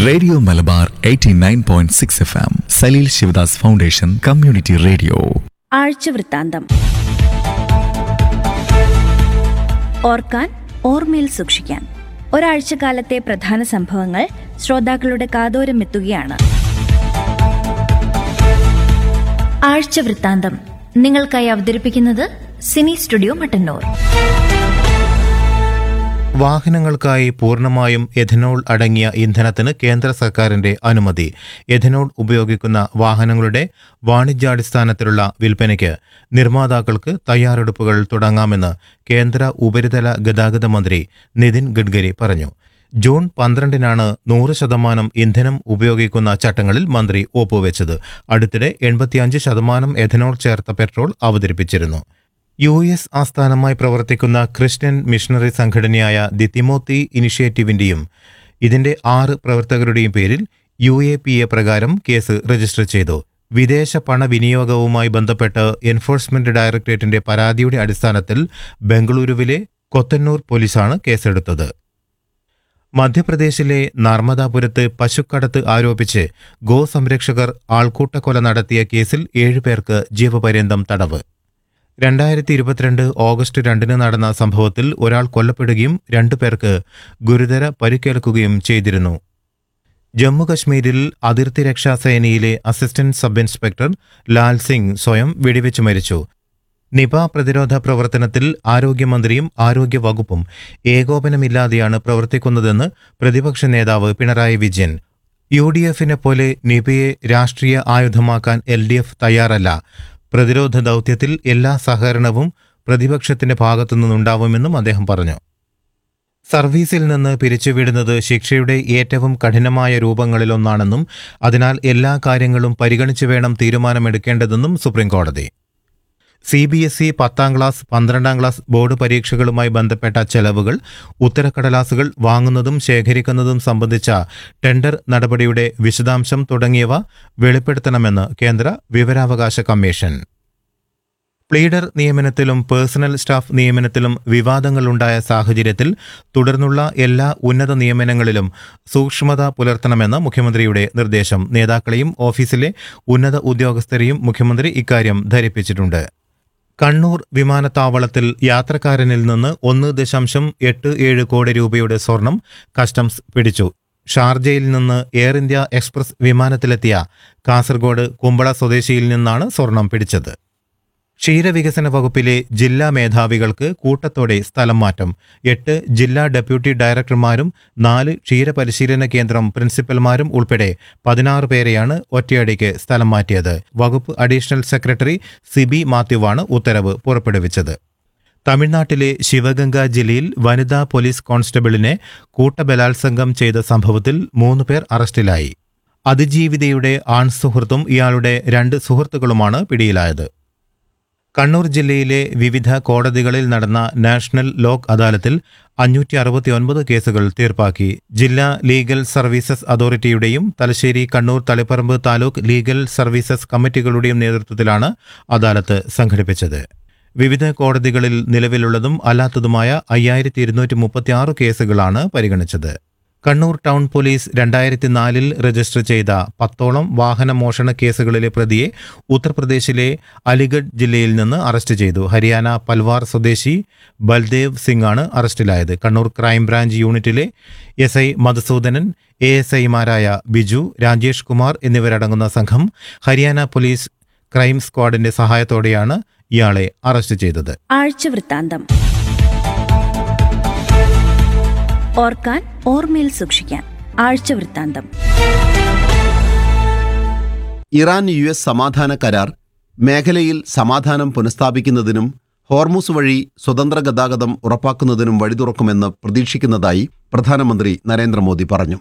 radio Malabar 89.6 F M Saleel Sivadas foundation community radio ആഴ്ചവൃത്താന്തം ഓർക്കാൻ ഓർമ്മയിൽ സൂക്ഷിക്കാൻ ഒരാഴ്ചക്കാലത്തെ പ്രധാന സംഭവങ്ങൾ ശ്രോതാക്കളുടെ കാതോരം എത്തുകയാണ് ആഴ്ചവൃത്താന്തം നിങ്ങൾക്കായി അവതരിപ്പിക്കുന്നത് സിനി സ്റ്റുഡിയോ മട്ടന്നൂർ വാഹനങ്ങൾക്കായി പൂർണ്ണമായും എഥനോൾ അടങ്ങിയ ഇന്ധനത്തിന് കേന്ദ്ര സർക്കാരിന്റെ അനുമതി എഥനോൾ ഉപയോഗിക്കുന്ന വാഹനങ്ങളുടെ വാണിജ്യാടിസ്ഥാനത്തിലുള്ള വിൽപ്പനയ്ക്ക് നിർമ്മാതാക്കൾക്ക് തയ്യാറെടുപ്പുകൾ തുടങ്ങാമെന്ന് കേന്ദ്ര ഉപരിതല ഗതാഗത മന്ത്രി നിതിൻ ഗഡ്കരി പറഞ്ഞു ജൂൺ പന്ത്രണ്ടിനാണ് നൂറ് ശതമാനം ഇന്ധനം ഉപയോഗിക്കുന്ന ചട്ടങ്ങളിൽ മന്ത്രി ഒപ്പുവെച്ചത് അടുത്തിടെ എൺപത്തിയഞ്ച് ശതമാനം എഥനോൾ ചേർത്ത പെട്രോൾ അവതരിപ്പിച്ചിരുന്നു യു എസ് ആസ്ഥാനമായി പ്രവർത്തിക്കുന്ന ക്രിസ്ത്യൻ മിഷണറി സംഘടനയായ ദി തിമോത്തി ഇനിഷ്യേറ്റീവിന്റെയും ഇതിന്റെ ആറ് പ്രവർത്തകരുടെയും പേരിൽ യു എ പി എ പ്രകാരം കേസ് രജിസ്റ്റർ ചെയ്തു വിദേശ പണവിനിയോഗവുമായി ബന്ധപ്പെട്ട് എൻഫോഴ്സ്മെന്റ് ഡയറക്ടറേറ്റിന്റെ പരാതിയുടെ അടിസ്ഥാനത്തിൽ ബംഗളൂരുവിലെ കൊത്തന്നൂർ പോലീസാണ് കേസെടുത്തത് മധ്യപ്രദേശിലെ നർമ്മദാപുരത്ത് പശുക്കടത്ത് ആരോപിച്ച് ഗോസംരക്ഷകർ ആൾക്കൂട്ടക്കൊല നടത്തിയ കേസിൽ ഏഴുപേർക്ക് ജീവപര്യന്തം തടവ് രണ്ടായിരത്തി ഇരുപത്തിരണ്ട് ഓഗസ്റ്റ് രണ്ടിന് നടന്ന സംഭവത്തിൽ ഒരാൾ കൊല്ലപ്പെടുകയും രണ്ടു പേർക്ക് ഗുരുതര പരിക്കേൽക്കുകയും ചെയ്തിരുന്നു ജമ്മുകശ്മീരിൽ അതിർത്തി രക്ഷാ സേനയിലെ assistant sub inspector Lal Singh സ്വയം വെടിവെച്ച് മരിച്ചു നിപ പ്രതിരോധ പ്രവർത്തനത്തിൽ ആരോഗ്യമന്ത്രിയും ആരോഗ്യ വകുപ്പും ഏകോപനമില്ലാതെയാണ് പ്രവർത്തിക്കുന്നതെന്ന് പ്രതിപക്ഷ നേതാവ് പിണറായി വിജയൻ യു ഡി എഫിനെ പോലെ നിപയെ രാഷ്ട്രീയ ആയുധമാക്കാൻ എൽ ഡി എഫ് തയ്യാറല്ല പ്രതിരോധ ദൗത്യത്തിൽ എല്ലാ സഹകരണവും പ്രതിപക്ഷത്തിന്റെ ഭാഗത്തു നിന്നുണ്ടാവുമെന്നും അദ്ദേഹം പറഞ്ഞു സർവീസിൽ നിന്ന് പിരിച്ചുവിടുന്നത് ശിക്ഷയുടെ ഏറ്റവും കഠിനമായ രൂപങ്ങളിലൊന്നാണെന്നും അതിനാൽ എല്ലാ കാര്യങ്ങളും പരിഗണിച്ചു വേണം തീരുമാനമെടുക്കേണ്ടതെന്നും സുപ്രീംകോടതി സി ബി എസ് ഇ പത്താം ക്ലാസ് പന്ത്രണ്ടാം ക്ലാസ് ബോർഡ് പരീക്ഷകളുമായി ബന്ധപ്പെട്ട ചെലവുകൾ ഉത്തരക്കടലാസുകൾ വാങ്ങുന്നതും ശേഖരിക്കുന്നതും സംബന്ധിച്ച ടെൻഡർ നടപടിയുടെ വിശദാംശം തുടങ്ങിയവ വെളിപ്പെടുത്തണമെന്ന് കേന്ദ്ര വിവരാവകാശ കമ്മീഷൻ പ്ലീഡർ നിയമനത്തിലും പേഴ്സണൽ സ്റ്റാഫ് നിയമനത്തിലും വിവാദങ്ങളുണ്ടായ സാഹചര്യത്തിൽ തുടർന്നുള്ള എല്ലാ ഉന്നത നിയമനങ്ങളിലും സൂക്ഷ്മത പുലർത്തണമെന്ന് മുഖ്യമന്ത്രിയുടെ നിർദ്ദേശം നേതാക്കളെയും ഓഫീസിലെ ഉന്നത ഉദ്യോഗസ്ഥരെയും മുഖ്യമന്ത്രി ഇക്കാര്യം ധരിപ്പിച്ചിട്ടുണ്ട് കണ്ണൂർ വിമാനത്താവളത്തിൽ യാത്രക്കാരനിൽ നിന്ന് ഒന്ന് ദശാംശം എട്ട് ഏഴ് കോടി രൂപയുടെ സ്വർണം കസ്റ്റംസ് പിടിച്ചു ഷാർജയിൽ നിന്ന് എയർ ഇന്ത്യ എക്സ്പ്രസ് വിമാനത്തിലെത്തിയ കാസർഗോഡ് കുമ്പള സ്വദേശിയിൽ നിന്നാണ് സ്വർണം പിടിച്ചത് ക്ഷീരവികസന വകുപ്പിലെ ജില്ലാ മേധാവികൾക്ക് കൂട്ടത്തോടെ സ്ഥലം മാറ്റം എട്ട് ജില്ലാ ഡെപ്യൂട്ടി ഡയറക്ടർമാരും നാല് ക്ഷീരപരിശീലന കേന്ദ്രം പ്രിൻസിപ്പൽമാരും ഉൾപ്പെടെ പതിനാറ് പേരെയാണ് ഒറ്റയടിക്ക് സ്ഥലം മാറ്റിയത് വകുപ്പ് അഡീഷണൽ സെക്രട്ടറി സിബി മാത്യുവാണ് ഉത്തരവ് പുറപ്പെടുവിച്ചത് തമിഴ്നാട്ടിലെ ശിവഗംഗ ജില്ലയിൽ വനിതാ പോലീസ് കോൺസ്റ്റബിളിനെ കൂട്ടബലാത്സംഗം ചെയ്ത സംഭവത്തിൽ മൂന്ന് പേർ അറസ്റ്റിലായി അതിജീവിതയുടെ ആൺസുഹൃത്തും ഇയാളുടെ രണ്ട് സുഹൃത്തുക്കളുമാണ് പിടിയിലായത് കണ്ണൂർ ജില്ലയിലെ വിവിധ കോടതികളിൽ നടന്ന നാഷണൽ ലോക് അദാലത്തിൽ അഞ്ഞൂറ്റി അറുപത്തിയൊൻപത് കേസുകൾ തീർപ്പാക്കി ജില്ലാ ലീഗൽ സർവീസസ് അതോറിറ്റിയുടെയും തലശ്ശേരി കണ്ണൂർ തളിപ്പറമ്പ് താലൂക്ക് ലീഗൽ സർവീസസ് കമ്മിറ്റികളുടെയും നേതൃത്വത്തിലാണ് അദാലത്ത് സംഘടിപ്പിച്ചത് വിവിധ കോടതികളിൽ നിലവിലുള്ളതും അല്ലാത്തതുമായ അയ്യായിരത്തി ഇരുന്നൂറ്റി മുപ്പത്തിയാറ് കേസുകളാണ് പരിഗണിച്ചത് കണ്ണൂർ ടൗൺ പോലീസ് രണ്ടായിരത്തി നാലിൽ രജിസ്റ്റർ ചെയ്ത പത്തോളം വാഹന മോഷണ കേസുകളിലെ പ്രതിയെ ഉത്തർപ്രദേശിലെ അലിഗഡ് ജില്ലയിൽ നിന്ന് അറസ്റ്റ് ചെയ്തു ഹരിയാന പൽവാർ സ്വദേശി ബൽദേവ് സിംഗ് ആണ് അറസ്റ്റിലായത് കണ്ണൂർ ക്രൈംബ്രാഞ്ച് യൂണിറ്റിലെ S I Madhusoodanan A S ഐമാരായ ബിജു രാജേഷ് കുമാർ എന്നിവരടങ്ങുന്ന സംഘം ഹരിയാന പോലീസ് ക്രൈം സ്ക്വാഡിന്റെ സഹായത്തോടെയാണ് ഇയാളെ അറസ്റ്റ് ചെയ്തത് ആഴ്ചവൃത്താന്തം ഓർക്കാൻ ഓർമ്മയിൽ സൂക്ഷിക്കാൻ ആഴ്ചവൃത്താന്തം ഇറാൻ യു എസ് സമാധാന കരാർ മേഖലയിൽ സമാധാനം പുനഃസ്ഥാപിക്കുന്നതിനും ഹോർമുസ് വഴി സ്വതന്ത്ര ഗതാഗതം ഉറപ്പാക്കുന്നതിനും വഴി തുറക്കുമെന്ന് പ്രതീക്ഷിക്കുന്നതായി പ്രധാനമന്ത്രി നരേന്ദ്രമോദി പറഞ്ഞു